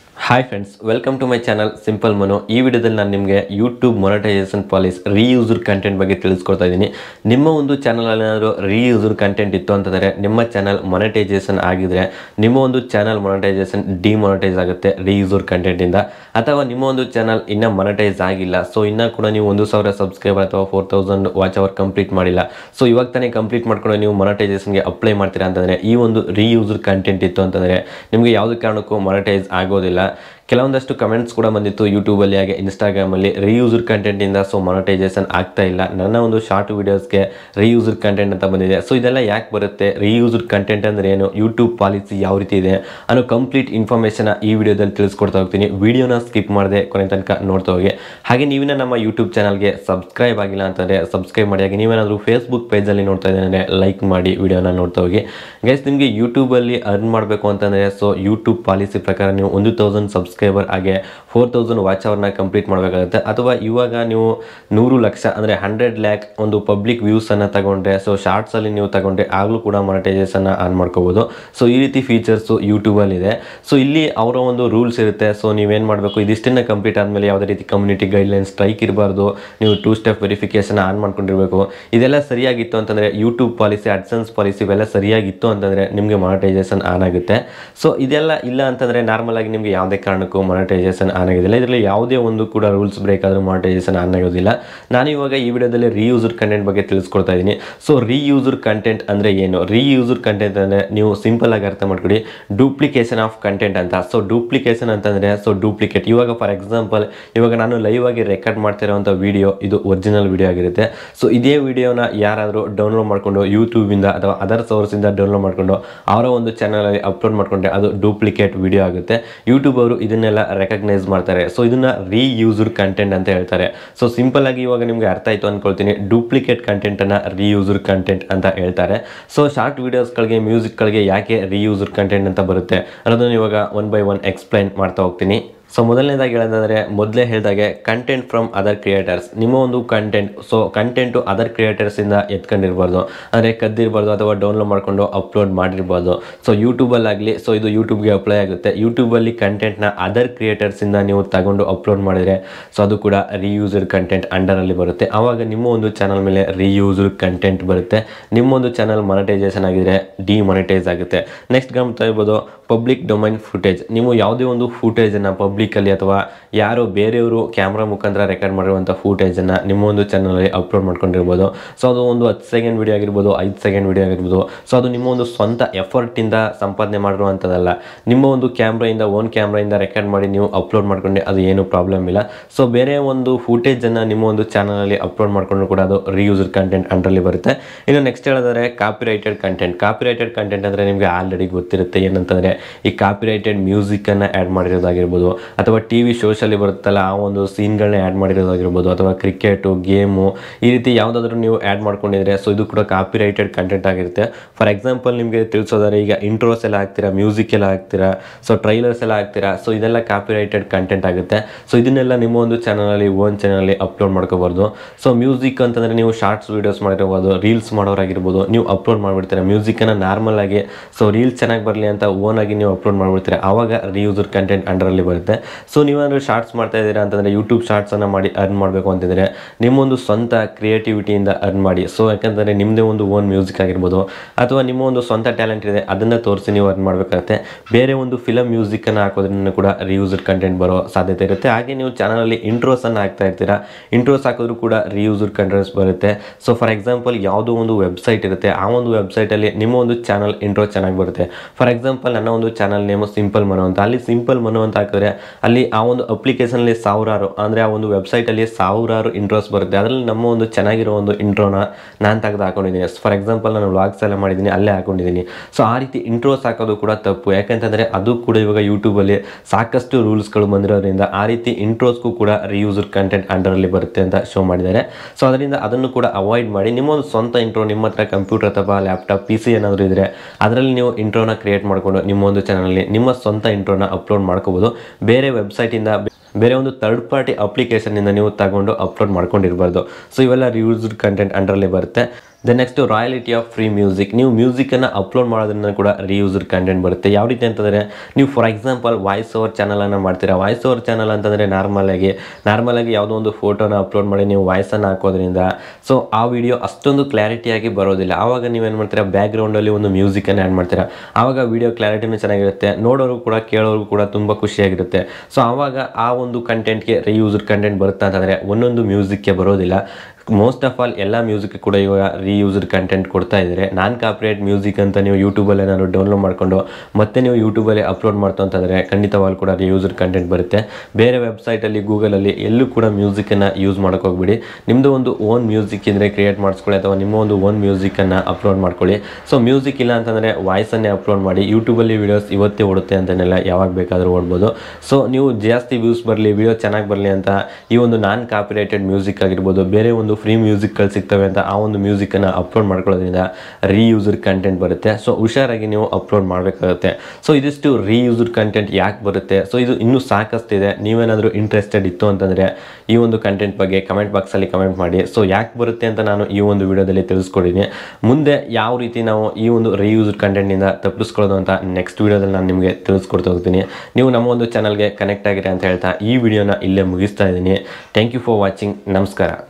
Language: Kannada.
hi friends welcome to my channel simple Manu ಈ ವಿಡಿಯೋದಲ್ಲಿ ನಾನು ನಿಮಗೆ YouTube monetization policies reused content ಬಗ್ಗೆ ತಿಳಿಸ್ಕೊಡ್ತಾ ಇದ್ದೀನಿ ನಿಮ್ಮ ಒಂದು ಚಾನಲ್ ಏನಾದರೂ ರೀಯೂಸರ್ ಕಂಟೆಂಟ್ ಇತ್ತು ಅಂತಂದರೆ ನಿಮ್ಮ ಚಾನಲ್ ಮೊನಟೈಸೇಷನ್ ಆಗಿದ್ರೆ ನಿಮ್ಮ ಒಂದು ಚಾನಲ್ ಮೊನಟೈಸೇಷನ್ ಡಿಮೊನಟೈಸ್ ಆಗುತ್ತೆ ರೀಯೂಸರ್ ಕಂಟೆಂಟಿಂದ ಅಥವಾ ನಿಮ್ಮ ಒಂದು ಚಾನಲ್ ಇನ್ನೂ ಮೊನಟೈಸ್ ಆಗಿಲ್ಲ ಸೊ ಇನ್ನೂ ಕೂಡ ನೀವು ಒಂದು ಸಾವಿರ ಸಬ್ಸ್ಕ್ರೈಬರ್ ಅಥವಾ four thousand watch hour complete ಮಾಡಿಲ್ಲ ಸೊ ಇವಾಗ ತಾನೇ ಕಂಪ್ಲೀಟ್ ಮಾಡ್ಕೊಂಡು ನೀವು ಮೊನಟೈಸೇಷನ್ಗೆ ಅಪ್ಲೈ ಮಾಡ್ತೀರಾ ಅಂತಂದರೆ ಈ ಒಂದು ರೀಯೂಸರ್ ಕಂಟೆಂಟ್ ಇತ್ತು ಅಂತಂದರೆ ನಿಮಗೆ ಯಾವುದೇ ಕಾರಣಕ್ಕೂ ಮೊನಟೈಸ್ ಆಗೋದಿಲ್ಲ ಕೆಲವೊಂದಷ್ಟು ಕಮೆಂಟ್ಸ್ ಕೂಡ ಬಂದಿತ್ತು ಯೂಟ್ಯೂಬಲ್ಲಿ ಹಾಗೆ ಇನ್ಸ್ಟಾಗ್ರಾಮಲ್ಲಿ ರೀಯೂಸರ್ ಕಂಟೆಂಟಿಂದ ಸೊ ಮೊನಟೈಸೇಷನ್ ಆಗ್ತಾ ಇಲ್ಲ ನನ್ನ ಒಂದು ಶಾರ್ಟ್ ವೀಡಿಯೋಸ್ಗೆ ರೀಯೂಸರ್ ಕಂಟೆಂಟ್ ಅಂತ ಬಂದಿದೆ ಸೊ ಇದೆಲ್ಲ ಯಾಕೆ ಬರುತ್ತೆ ರೀಯೂಸರ್ ಕಂಟೆಂಟ್ ಅಂದರೆ ಏನು ಯೂಟ್ಯೂಬ್ ಪಾಲಿಸಿ ಯಾವ ರೀತಿ ಇದೆ ಅನ್ನೋ ಕಂಪ್ಲೀಟ್ ಇನ್ಫಾರ್ಮೇಷನ್ ಈ ವಿಡಿಯೋದಲ್ಲಿ ತಿಳಿಸ್ಕೊಡ್ತಾ ಹೋಗ್ತೀನಿ ವಿಡಿಯೋನ ಸ್ಕಿಪ್ ಮಾಡದೆ ಕೊನೆ ತನಕ ನೋಡ್ತಾ ಹೋಗಿ ಹಾಗೆ ನೀವಿನ ನಮ್ಮ ಯೂಟ್ಯೂಬ್ ಚಾನಲ್ಗೆ ಸಬ್ಸ್ಕ್ರೈಬ್ ಆಗಿಲ್ಲ ಅಂತಂದರೆ ಸಬ್ಸ್ಕ್ರೈಬ್ ಮಾಡಿ ಹಾಗೆ ನೀವೇನಾದರೂ ಫೇಸ್ಬುಕ್ ಪೇಜಲ್ಲಿ ನೋಡ್ತಾ ಇದ್ದೀರಿ ಅಂದರೆ ಲೈಕ್ ಮಾಡಿ ವಿಡಿಯೋನ ನೋಡ್ತಾ ಹೋಗಿ ಗೈಸ್ ನಿಮಗೆ ಯೂಟ್ಯೂಬಲ್ಲಿ ಅರ್ನ್ ಮಾಡಬೇಕು ಅಂತಂದರೆ ಸೊ ಯೂಟ್ಯೂಬ್ ಪಾಲಿಸಿ ಪ್ರಕಾರ ನೀವು ಒಂದು ತೌಸಂಡ್ ಸಬ್ಸ್ಕ್ರೈಬರ್ ಹಾಗೆ ಫೋರ್ ತೌಸಂಡ್ ವಾಚ್ ಅವರ್ನ ಕಂಪ್ಲೀಟ್ ಮಾಡಬೇಕಾಗುತ್ತೆ ಅಥವಾ ಇವಾಗ ನೀವು ನೂರು ಲಕ್ಷ ಅಂದರೆ ಹಂಡ್ರೆಡ್ ಲ್ಯಾಕ್ ಒಂದು ಪಬ್ಲಿಕ್ ವ್ಯೂಸನ್ನು ತಗೊಂಡ್ರೆ ಸೊ ಶಾರ್ಟ್ಸಲ್ಲಿ ನೀವು ತಗೊಂಡ್ರೆ ಆಗಲೂ ಕೂಡ ಮೊನಟೈಸೇಷನ್ನ ಆನ್ ಮಾಡ್ಕೋಬೋದು ಸೊ ಈ ರೀತಿ ಫೀಚರ್ಸು ಯೂಟ್ಯೂಬಲ್ಲಿ ಇದೆ ಸೊ ಇಲ್ಲಿ ಅವರ ಒಂದು ರೂಲ್ಸ್ ಇರುತ್ತೆ ಸೊ ನೀವೇನು ಮಾಡಬೇಕು ಇದಿಷ್ಟನ್ನು ಕಂಪ್ಲೀಟ್ ಆದಮೇಲೆ ಯಾವುದೇ ರೀತಿ ಕಮ್ಯುನಿಟಿ ಗೈಡ್ಲೈನ್ ಸ್ಟ್ರೈಕ್ ಇರಬಾರ್ದು ನೀವು ಟೂ ಸ್ಟೆಪ್ ವೆರಿಫಿಕೇಷನ್ ಆನ್ ಮಾಡ್ಕೊಂಡಿರಬೇಕು ಇದೆಲ್ಲ ಸರಿಯಾಗಿತ್ತು ಅಂತಂದರೆ ಯೂಟ್ಯೂಬ್ ಪಾಲಿಸಿ ಅಡ್ಸನ್ಸ್ ಪಾಲಿಸಿ ಇವೆಲ್ಲ ಸರಿಯಾಗಿತ್ತು ಅಂತಂದರೆ ನಿಮಗೆ ಮೊನಟೈಸೇಷನ್ ಆನ್ ಆಗುತ್ತೆ ಸೊ ಇದೆಲ್ಲ ಇಲ್ಲ ಅಂತಂದರೆ ನಾರ್ಮಲ್ ಆಗಿ ನಿಮಗೆ ಯಾವುದೇ ಕಾರಣಕ್ಕೂ ಮೊನಟೈಸೇಷನ್ ಆನ್ ಆಗೋದಿಲ್ಲ ಇದರಲ್ಲಿ ಯಾವುದೇ ಒಂದು ಕೂಡ ರೂಲ್ಸ್ ಬ್ರೇಕ್ ಆದರೂ ಮೊನಟೈಸೇಷನ್ ಆನ್ ಆಗೋದಿಲ್ಲ ನಾನು ಇವಾಗ ಈ ವಿಡಿಯೋದಲ್ಲಿ ರೀಯೂಸರ್ ಕಂಟೆಂಟ್ ಬಗ್ಗೆ ತಿಳಿಸ್ಕೊಡ್ತಾ ಇದ್ದೀನಿ ಸೊ ರೀಯೂಸರ್ ಕಂಟೆಂಟ್ ಅಂದರೆ ಏನು ರೀಯೂಸರ್ ಕಂಟೆಂಟ್ ಅಂದರೆ ನೀವು ಸಿಂಪಲ್ ಆಗಿ ಅರ್ಥ ಮಾಡ್ಕೊಡಿ ಡೂಪ್ಲಿಕೇಶನ್ ಆಫ್ ಕಂಟೆಂಟ್ ಅಂತ ಸೊ ಡೂಪ್ಲಿಕೇಶನ್ ಅಂತಂದರೆ ಸೊ ಡೂಪ್ಲಿಕೇಟ್ ಇವಾಗ ಫಾರ್ ಎಕ್ಸಾಂಪಲ್ ಇವಾಗ ನಾನು ಲೈವ್ ಆಗಿ ರೆಕಾರ್ಡ್ ಮಾಡ್ತಿರೋಂಥ ವಿಡಿಯೋ ಇದು ಒರಿಜಿನಲ್ ವಿಡಿಯೋ ಆಗಿರುತ್ತೆ ಸೊ ಇದೇ ವಿಡಿಯೋನ ಯಾರಾದರೂ ಡೌನ್ಲೋಡ್ ಮಾಡಿಕೊಂಡು ಯೂಟ್ಯೂಬಿಂದ ಅಥವಾ ಅದರ್ ಸೋರ್ಸಿಂದ ಡೌನ್ಲೋಡ್ ಮಾಡಿಕೊಂಡು ಅವರ ಒಂದು ಚಾನಲಲ್ಲಿ ಅಪ್ಲೋಡ್ ಮಾಡಿಕೊಂಡ್ರೆ ಅದು ಡೂಪ್ಲಿಕೇಟ್ ವಿಡಿಯೋ ಆಗುತ್ತೆ ಯೂಟ್ಯೂಬ್ ಅವರು ಇದನ್ನೆಲ್ಲ ರೆಕಗ್ನೈಸ್ ಮಾಡ್ತಾರೆ ಸೊ ಇದನ್ನ ರೀಯೂಸರ್ ಕಂಟೆಂಟ್ ಅಂತ ಹೇಳ್ತಾರೆ ಸೊ ಸಿಂಪಲ್ ಆಗಿ ಇವಾಗ ನಿಮಗೆ ಅರ್ಥ ಆಯಿತು ಅಂದ್ಕೊಳ್ತೀನಿ ಡೂಪ್ಲಿಕೇಟ್ ಕಂಟೆಂಟನ್ನು ರೀಯೂಸರ್ ಕಂಟೆಂಟ್ ಅಂತ ಹೇಳ್ತಾರೆ ಸೊ ಶಾರ್ಟ್ ವೀಡಿಯೋಸ್ಗಳಿಗೆ ಮ್ಯೂಸಿಕ್ಗಳಿಗೆ ಯಾಕೆ ರೀಯೂಸರ್ ಕಂಟೆಂಟ್ ಅಂತ ಬರುತ್ತೆ ಅನ್ನೋದನ್ನು ಇವಾಗ ಒನ್ ಬೈ ಒನ್ ಎಕ್ಸ್ಪ್ಲೈನ್ ಮಾಡ್ತಾ ಹೋಗ್ತೀನಿ ಸೊ ಮೊದಲನೇದಾಗಿ ಹೇಳೋದಾದರೆ ಮೊದಲೇ ಹೇಳಿದಾಗೆ ಕಂಟೆಂಟ್ ಫ್ರಮ್ ಅದರ್ ಕ್ರಿಯೇಟರ್ಸ್ ನಿಮ್ಮ ಒಂದು ಕಂಟೆಂಟ್ ಸೊ ಕಂಟೆಂಟು ಅದರ್ ಕ್ರಿಯೇಟರ್ಸಿಂದ ಎತ್ಕೊಂಡಿರ್ಬಾರ್ದು ಅಂದರೆ ಕದ್ದಿರ್ಬಾರ್ದು ಅಥವಾ ಡೌನ್ಲೋಡ್ ಮಾಡಿಕೊಂಡು ಅಪ್ಲೋಡ್ ಮಾಡಿರ್ಬಾರ್ದು ಸೊ ಯೂಟ್ಯೂಬಲ್ಲಾಗಲಿ ಸೊ ಇದು ಯೂಟ್ಯೂಬ್ಗೆ ಅಪ್ಲೈ ಆಗುತ್ತೆ ಯೂಟ್ಯೂಬಲ್ಲಿ ಕಂಟೆಂಟ್ನ ಅದರ್ ಕ್ರಿಯೇಟರ್ಸಿಂದ ನೀವು ತಗೊಂಡು ಅಪ್ಲೋಡ್ ಮಾಡಿದರೆ ಸೊ ಅದು ಕೂಡ ರೀಯೂಸರ್ ಕಂಟೆಂಟ್ ಅಂಡರಲ್ಲಿ ಬರುತ್ತೆ ಆವಾಗ ನಿಮ್ಮ ಒಂದು ಚಾನಲ್ ಮೇಲೆ ರೀಯೂಸರ್ ಕಂಟೆಂಟ್ ಬರುತ್ತೆ ನಿಮ್ಮೊಂದು ಚಾನಲ್ ಮೊನಟೈಸೇಷನ್ ಆಗಿದ್ರೆ ಡಿಮಾನಿಟೈಸ್ ಆಗುತ್ತೆ ನೆಕ್ಸ್ಟ್ ಗಮನಿಸ್ತಾ ಇರ್ಬೋದು ಪಬ್ಲಿಕ್ ಡೊಮೈನ್ ಫುಟೇಜ್ ನೀವು ಯಾವುದೇ ಒಂದು ಫುಟೇಜನ್ನು ಪಬ್ಲಿಕಲ್ಲಿ ಅಥವಾ ಯಾರೋ ಬೇರೆಯವರು ಕ್ಯಾಮ್ರಾ ಮುಖಾಂತರ ರೆಕಾರ್ಡ್ ಮಾಡಿರುವಂಥ ಫೂಟೇಜನ್ನು ನಿಮ್ಮ ಒಂದು ಚಾನಲಲ್ಲಿ ಅಪ್ಲೋಡ್ ಮಾಡ್ಕೊಂಡಿರ್ಬೋದು ಸೊ ಅದು ಒಂದು ಹತ್ತು ಸೆಕೆಂಡ್ ವಿಡಿಯೋ ಆಗಿರ್ಬೋದು ಐದು ಸೆಕೆಂಡ್ ವಿಡಿಯೋ ಆಗಿರ್ಬೋದು ಸೊ ಅದು ನಿಮ್ಮ ಒಂದು ಸ್ವಂತ ಎಫರ್ಟಿಂದ ಸಂಪಾದನೆ ಮಾಡಿರುವಂಥದ್ದಲ್ಲ ನಿಮ್ಮ ಒಂದು ಕ್ಯಾಮ್ರಾಯಿಂದ ಓನ್ ಕ್ಯಾಮ್ರಾಯಿಂದ ರೆಕಾರ್ಡ್ ಮಾಡಿ ನೀವು ಅಪ್ಲೋಡ್ ಮಾಡ್ಕೊಂಡೆ ಅದು ಏನು ಪ್ರಾಬ್ಲಮ್ ಇಲ್ಲ ಸೊ ಬೇರೆ ಒಂದು ಫೂಟೇಜನ್ನು ನಿಮ್ಮ ಒಂದು ಚಾನಲಲ್ಲಿ ಅಪ್ಲೋಡ್ ಮಾಡ್ಕೊಂಡು ಕೂಡ ಅದು ರೀಯೂಸರ್ ಕಂಟೆಂಟ್ ಅಂಡರಲ್ಲಿ ಬರುತ್ತೆ ಇನ್ನು ನೆಕ್ಸ್ಟ್ ಹೇಳೋದಾದ್ರೆ ಕಾಪಿರೈಟೆಡ್ ಕಂಟೆಂಟ್ ಕಾಪಿರೈಟೆಡ್ ಕಂಟೆಂಟ್ ಅಂದರೆ ನಿಮಗೆ ಆಲ್ರೆಡಿ ಗೊತ್ತಿರುತ್ತೆ ಏನಂತಂದರೆ ಈ ಕಾಪಿರೈಟೆಡ್ ಮ್ಯೂಸಿಕನ್ನು ಆ್ಯಡ್ ಮಾಡಿರೋದಾಗಿರ್ಬೋದು ಅಥವಾ ಟಿ ವಿ ಶೋಷಲ್ಲಿ ಬರುತ್ತಲ್ಲ ಆ ಒಂದು ಸೀನ್ಗಳನ್ನ ಆ್ಯಡ್ ಮಾಡಿರೋದಾಗಿರ್ಬೋದು ಅಥವಾ ಕ್ರಿಕೆಟು ಗೇಮು ಈ ರೀತಿ ಯಾವುದಾದ್ರೂ ನೀವು ಆ್ಯಡ್ ಮಾಡ್ಕೊಂಡಿದ್ರೆ ಸೊ ಇದು ಕೂಡ ಕಾಪಿರೈಟೆಡ್ ಕಂಟೆಂಟ್ ಆಗಿರುತ್ತೆ ಫಾರ್ ಎಕ್ಸಾಂಪಲ್ ನಿಮಗೆ ತಿಳಿಸೋದಾದ್ರೆ ಈಗ ಇಂಟ್ರೋಸ್ ಎಲ್ಲ ಹಾಕ್ತೀರಾ ಮ್ಯೂಸಿಕ್ ಎಲ್ಲ ಹಾಕ್ತೀರಾ ಸೊ ಟ್ರೈಲರ್ಸ್ ಎಲ್ಲ ಹಾಕ್ತೀರಾ ಸೊ ಇದೆಲ್ಲ ಕಾಪಿರೈಟೆಡ್ ಕಂಟೆಂಟ್ ಆಗುತ್ತೆ ಸೊ ಇದನ್ನೆಲ್ಲ ನಿಮ್ಮ ಒಂದು ಚಾನಲಲ್ಲಿ ಓನ್ ಚಾನಲಲ್ಲಿ ಅಪ್ಲೋಡ್ ಮಾಡ್ಕೋಬಾರ್ದು ಸೊ ಮ್ಯೂಸಿಕ್ ಅಂತಂದರೆ ನೀವು ಶಾರ್ಟ್ಸ್ ವೀಡಿಯೋಸ್ ಮಾಡಿರ್ಬೋದು ರೀಲ್ಸ್ ಮಾಡೋರಾಗಿರ್ಬೋದು ನೀವು ಅಪ್ಲೋಡ್ ಮಾಡಿಬಿಡ್ತೀರಾ ಮ್ಯೂಸಿಕನ್ನು ನಾರ್ಮಲ್ ಆಗಿ ಸೊ ರೀಲ್ಸ್ ಚೆನ್ನಾಗಿ ಬರಲಿ ಅಂತ ಓನ್ ಆಗಿ ನೀವು ಅಪ್ಲೋಡ್ ಮಾಡಿಬಿಡ್ತೀರಾ ಆವಾಗ ರೀಯೂಸರ್ ಕಂಟೆಂಟ್ ಅಂಡರಲ್ಲಿ ಬರುತ್ತೆ ಸೊ ನೀವೇನಾದ್ರು ಶಾರ್ಟ್ಸ್ ಮಾಡ್ತಾ ಇದ್ದೀರಾ ಅಂತಂದರೆ ಯೂಟ್ಯೂಬ್ ಶಾರ್ಟ್ಸನ್ನು ಮಾಡಿ ಅರ್ನ್ ಮಾಡಬೇಕು ಅಂತಿದ್ರೆ ನಿಮ್ಮೊಂದು ಸ್ವಂತ ಕ್ರಿಯೇಟಿವಿಟಿಯಿಂದ ಅರ್ನ್ ಮಾಡಿ ಸೊ ಯಾಕಂದರೆ ನಿಮ್ಮದೇ ಒಂದು ಓನ್ ಮ್ಯೂಸಿಕ್ ಆಗಿರ್ಬೋದು ಅಥವಾ ನಿಮ್ಮ ಒಂದು ಸ್ವಂತ ಟ್ಯಾಲೆಂಟ್ ಇದೆ ಅದನ್ನು ತೋರಿಸಿ ನೀವು ಅರ್ನ್ ಮಾಡಬೇಕಾಗುತ್ತೆ ಬೇರೆ ಒಂದು ಫಿಲಮ್ ಮ್ಯೂಸಿಕನ್ನು ಹಾಕೋದ್ರಿಂದ ಕೂಡ ರೀಯೂಸರ್ ಕಂಟೆಂಟ್ ಬರೋ ಸಾಧ್ಯತೆ ಇರುತ್ತೆ ಹಾಗೆ ನೀವು ಚಾನಲಲ್ಲಿ ಇಂಟ್ರೋಸನ್ನು ಹಾಕ್ತಾ ಇರ್ತೀರಾ ಇಂಟ್ರೋಸ್ ಹಾಕಿದ್ರು ಕೂಡ ರೀಯೂಸರ್ ಕಂಟೆಂಟ್ಸ್ ಬರುತ್ತೆ ಸೊ ಫಾರ್ ಎಕ್ಸಾಂಪಲ್ ಯಾವುದೋ ಒಂದು ವೆಬ್ಸೈಟ್ ಇರುತ್ತೆ ಆ ಒಂದು ವೆಬ್ಸೈಟಲ್ಲಿ ನಿಮ್ಮ ಒಂದು ಚಾನಲ್ ಇಂಟ್ರೋ ಚೆನ್ನಾಗಿ ಬರುತ್ತೆ ಫಾರ್ ಎಕ್ಸಾಂಪಲ್ ನನ್ನ ಒಂದು ಚಾನಲ್ ನೇಮು ಸಿಂಪಲ್ ಮನು ಅಂತ ಅಲ್ಲಿ ಸಿಂಪಲ್ ಮನು ಅಂತ ಹಾಕಿದ್ರೆ ಅಲ್ಲಿ ಆ ಒಂದು ಅಪ್ಲಿಕೇಶನಲ್ಲಿ ಸಾವಿರಾರು ಅಂದರೆ ಆ ಒಂದು ವೆಬ್ಸೈಟಲ್ಲಿ ಸಾವಿರಾರು ಇಂಟ್ರೋಸ್ ಬರುತ್ತೆ ಅದರಲ್ಲಿ ನಮ್ಮ ಒಂದು ಚೆನ್ನಾಗಿರೋ ಒಂದು ಇಂಟ್ರೋನ ನಾನು ತೆಗೆದು ಹಾಕೊಂಡಿದ್ದೀನಿ ಫಾರ್ ಎಕ್ಸಾಂಪಲ್ ನಾನು ವ್ಲಾಗ್ಸ್ ಎಲ್ಲ ಮಾಡಿದ್ದೀನಿ ಅಲ್ಲೇ ಹಾಕೊಂಡಿದ್ದೀನಿ ಸೊ ಆ ರೀತಿ ಇಂಟ್ರೋಸ್ ಹಾಕೋದು ಕೂಡ ತಪ್ಪು ಯಾಕಂತಂದರೆ ಅದು ಕೂಡ ಇವಾಗ ಯೂಟ್ಯೂಬಲ್ಲಿ ಸಾಕಷ್ಟು ರೂಲ್ಸ್ಗಳು ಬಂದಿರೋದ್ರಿಂದ ಆ ರೀತಿ ಇಂಟ್ರೋಸ್ಗೂ ಕೂಡ ರೀಯೂಸರ್ ಕಂಟೆಂಟ್ ಅಂಡರಲ್ಲಿ ಬರುತ್ತೆ ಅಂತ ಶೋ ಮಾಡಿದ್ದಾರೆ ಸೊ ಅದರಿಂದ ಅದನ್ನು ಕೂಡ ಅವಾಯ್ಡ್ ಮಾಡಿ ನಿಮ್ಮ ಒಂದು ಸ್ವಂತ ಇಂಟ್ರೋ ನಿಮ್ಮ ಹತ್ರ ಕಂಪ್ಯೂಟರ್ ಅಥವಾ ಲ್ಯಾಪ್ಟಾಪ್ ಪಿ ಸಿ ಏನಾದರೂ ಇದ್ದರೆ ಅದರಲ್ಲಿ ನೀವು ಇಂಟ್ರೋನ ಕ್ರಿಯೇಟ್ ಮಾಡಿಕೊಂಡು ನಿಮ್ಮ ಒಂದು ಚಾನಲಲ್ಲಿ ನಿಮ್ಮ ಸ್ವಂತ ಇಂಟ್ರೋನ ಅಪ್ಲೋಡ್ ಮಾಡ್ಕೋಬೋದು ಬೇರೆ ವೆಬ್ಸೈಟಿಂದ ಬೇರೆ ಒಂದು ಥರ್ಡ್ ಪಾರ್ಟಿ ಅಪ್ಲಿಕೇಶನ್ನಿಂದ ನೀವು ತಗೊಂಡು ಅಪ್ಲೋಡ್ ಮಾಡ್ಕೊಂಡಿರ್ಬಾರ್ದು ಸೊ ಇವೆಲ್ಲ ರಿಯೂಸ್ಡ್ ಕಂಟೆಂಟ್ ಅಂಡರಲ್ಲಿ ಬರುತ್ತೆ the next royalty of free music ನೀವು ಮ್ಯೂಸಿಕನ್ನು ಅಪ್ಲೋಡ್ ಮಾಡೋದ್ರಿಂದ ಕೂಡ ರೀಯೂಸರ್ ಕಂಟೆಂಟ್ ಬರುತ್ತೆ ಯಾವ ರೀತಿ ಅಂತಂದರೆ ನೀವು ಫಾರ್ ಎಕ್ಸಾಂಪಲ್ ವಾಯ್ಸ್ ಓವರ್ ಚಾನಲನ್ನು ಮಾಡ್ತೀರಾ ವಾಯ್ಸ್ ಓವರ್ ಚಾನಲ್ ಅಂತಂದರೆ ನಾರ್ಮಲಾಗಿ ನಾರ್ಮಲಾಗಿ ಯಾವುದೋ ಒಂದು ಫೋಟೋನ ಅಪ್ಲೋಡ್ ಮಾಡಿ ನೀವು ವಾಯ್ಸನ್ನು ಹಾಕೋದ್ರಿಂದ ಸೊ ಆ ವಿಡಿಯೋ ಅಷ್ಟೊಂದು ಕ್ಲಾರಿಟಿಯಾಗಿ ಬರೋದಿಲ್ಲ ಆವಾಗ ನೀವೇನು ಮಾಡ್ತೀರಾ ಬ್ಯಾಕ್ಗ್ರೌಂಡಲ್ಲಿ ಒಂದು ಮ್ಯೂಸಿಕನ್ನು ಆ್ಯಡ್ ಮಾಡ್ತೀರಾ ಆವಾಗ ವಿಡಿಯೋ ಕ್ಲಾರಿಟಿನೂ ಚೆನ್ನಾಗಿರುತ್ತೆ ನೋಡೋರು ಕೂಡ ಕೇಳೋರು ಕೂಡ ತುಂಬ ಖುಷಿಯಾಗಿರುತ್ತೆ ಸೊ ಆವಾಗ ಆ ಒಂದು ಕಂಟೆಂಟ್ಗೆ ರೀಯೂಸರ್ ಕಂಟೆಂಟ್ ಬರುತ್ತೆ ಅಂತಂದರೆ ಒಂದೊಂದು ಮ್ಯೂಸಿಕ್ಗೆ ಬರೋದಿಲ್ಲ ಮೋಸ್ಟ್ ಆಫ್ ಆಲ್ ಎಲ್ಲ ಮ್ಯೂಸಿಕ್ ಕೂಡ ಇವಾಗ ರೀಯೂಸ್ಡ್ ಕಂಟೆಂಟ್ ಕೊಡ್ತಾ ಇದ್ದಾರೆ ನಾನ್ ಕಾಪ್ರೇಟ್ ಮ್ಯೂಸಿಕ್ ಅಂತ ನೀವು ಯೂಟ್ಯೂಬಲ್ಲಿ ಏನಾದ್ರು ಡೌನ್ಲೋಡ್ ಮಾಡಿಕೊಂಡು ಮತ್ತೆ ನೀವು ಯೂಟ್ಯೂಬಲ್ಲಿ ಅಪ್ಲೋಡ್ ಮಾಡ್ತು ಅಂತಂದರೆ ಖಂಡಿತವಾಗ್ಲೂ ಕೂಡ ರೀಯೂಸ್ಡ್ ಕಂಟೆಂಟ್ ಬರುತ್ತೆ ಬೇರೆ ವೆಬ್ಸೈಟಲ್ಲಿ ಗೂಗಲಲ್ಲಿ ಎಲ್ಲೂ ಕೂಡ ಮ್ಯೂಸಿಕನ್ನು ಯೂಸ್ ಮಾಡೋಕೆ ಹೋಗ್ಬಿಡಿ ನಿಮ್ಮದು ಒಂದು ಓನ್ ಮ್ಯೂಸಿಕ್ ಇದ್ದರೆ ಕ್ರಿಯೇಟ್ ಮಾಡಿಸ್ಕೊಳ್ಳಿ ಅಥವಾ ನಿಮ್ಮ ಒಂದು ಓನ್ ಮ್ಯೂಸಿಕನ್ನು ಅಪ್ಲೋಡ್ ಮಾಡ್ಕೊಳ್ಳಿ ಸೊ ಮ್ಯೂಸಿಕ್ ಇಲ್ಲ ಅಂತಂದರೆ ವಾಯ್ಸನ್ನೇ ಅಪ್ಲೋಡ್ ಮಾಡಿ ಯೂಟ್ಯೂಬಲ್ಲಿ ವೀಡಿಯೋಸ್ ಇವತ್ತೇ ಓಡುತ್ತೆ ಅಂತನೆಲ್ಲ ಯಾವಾಗ ಬೇಕಾದರೂ ಓಡ್ಬೋದು ಸೊ ನೀವು ಜಾಸ್ತಿ ವ್ಯೂಸ್ ಬರಲಿ ವಿಡಿಯೋ ಚೆನ್ನಾಗಿ ಬರಲಿ ಅಂತ ಈ ಒಂದು ನಾನ್ ಕಾಪಿರೈಟೆಡ್ ಮ್ಯೂಸಿಕ್ ಆಗಿರ್ಬೋದು ಬೇರೆ ಒಂದು ಫ್ರೀ ಮ್ಯೂಸಿಕ್ಗಳು ಸಿಗ್ತವೆ ಅಂತ ಆ ಒಂದು ಮ್ಯೂಸಿಕನ್ನು ಅಪ್ಲೋಡ್ ಮಾಡ್ಕೊಳ್ಳೋದ್ರಿಂದ ರೀಯೂಸರ್ ಕಂಟೆಂಟ್ ಬರುತ್ತೆ ಸೊ ಹುಷಾರಾಗಿ ನೀವು ಅಪ್ಲೋಡ್ ಮಾಡಬೇಕಾಗುತ್ತೆ ಸೊ ಇದಿಷ್ಟು ರೀಯೂಸರ್ ಕಂಟೆಂಟ್ ಯಾಕೆ ಬರುತ್ತೆ ಸೊ ಇದು ಇನ್ನೂ ಸಾಕಷ್ಟಿದೆ ನೀವೇನಾದರೂ ಇಂಟ್ರೆಸ್ಟೆಡ್ ಇತ್ತು ಅಂತಂದರೆ ಈ ಒಂದು ಕಂಟೆಂಟ್ ಬಗ್ಗೆ ಕಮೆಂಟ್ ಬಾಕ್ಸಲ್ಲಿ ಕಮೆಂಟ್ ಮಾಡಿ ಸೊ ಯಾಕೆ ಬರುತ್ತೆ ಅಂತ ನಾನು ಈ ಒಂದು ವಿಡಿಯೋದಲ್ಲಿ ತಿಳಿಸ್ಕೊಡಿದ್ದೀನಿ ಮುಂದೆ ಯಾವ ರೀತಿ ನಾವು ಈ ಒಂದು ರೀಯೂಸರ್ ಕಂಟೆಂಟ್ನಿಂದ ತಪ್ಪಿಸ್ಕೊಳ್ಳೋದು ಅಂತ ನೆಕ್ಸ್ಟ್ ವಿಡಿಯೋದಲ್ಲಿ ನಾನು ನಿಮಗೆ ತಿಳಿಸ್ಕೊಡ್ತಾ ಹೋಗ್ತೀನಿ ನೀವು ನಮ್ಮ ಒಂದು ಚಾನಲ್ಗೆ ಕನೆಕ್ಟ್ ಆಗಿರಿ ಅಂತ ಹೇಳ್ತಾ ಈ ವಿಡಿಯೋನ ಇಲ್ಲೇ ಮುಗಿಸ್ತಾ ಇದ್ದೀನಿ ಥ್ಯಾಂಕ್ ಯು ಫಾರ್ ವಾಚಿಂಗ್ ನಮಸ್ಕಾರ